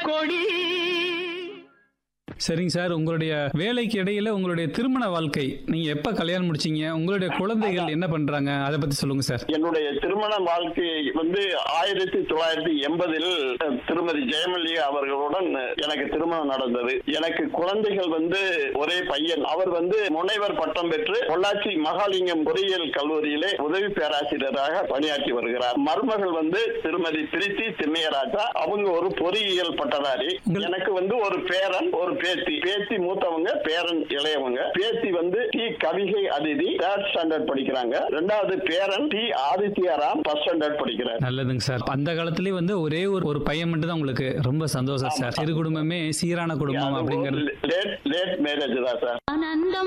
கொடி சரிங்க சார் உங்களுடைய வேலைக்கு இடையில உங்களுடைய திருமண வாழ்க்கை நீங்க எப்ப கல்யாணம் முடிச்சீங்க உங்களுடைய குழந்தைகள் என்ன பண்றாங்க அதை பத்தி சொல்லுங்க சார் என்னுடைய திருமண வாழ்க்கை வந்து ஆயிரத்தி தொள்ளாயிரத்தி எண்பதில் திருமதி ஜெயமல்லிகா அவர்களுடன் எனக்கு திருமணம் நடந்தது எனக்கு குழந்தைகள் வந்து ஒரே பையன் அவர் வந்து முனைவர் பட்டம் பெற்று பொள்ளாச்சி மகாலிங்கம் பொறியியல் கல்லூரியிலே உதவி பேராசிரியராக பணியாற்றி வருகிறார் மருமகள் வந்து திருமதி பிரீத்தி திண்ணையராஜா அவங்க ஒரு பொறியியல் பட்டதாரி உங்கள்- எனக்கு வந்து ஒரு பேரன் ஒரு பேத்தி பேத்தி மூத்தவங்க பேரன் இளையவங்க பேத்தி வந்து டி கவிகை அதிதி தேர்ட் ஸ்டாண்டர்ட் படிக்கிறாங்க ரெண்டாவது பேரன் டி ஆதித்யாராம் ஃபர்ஸ்ட் ஸ்டாண்டர்ட் படிக்கிறார் நல்லதுங்க சார் அந்த காலத்திலேயே வந்து ஒரே ஒரு ஒரு பையன் மட்டும் தான் உங்களுக்கு ரொம்ப சந்தோஷம் சார் சிறு குடும்பமே சீரான குடும்பம் அப்படிங்கிறது லேட் லேட் மேரேஜ் தான் சார் ஆனந்தம்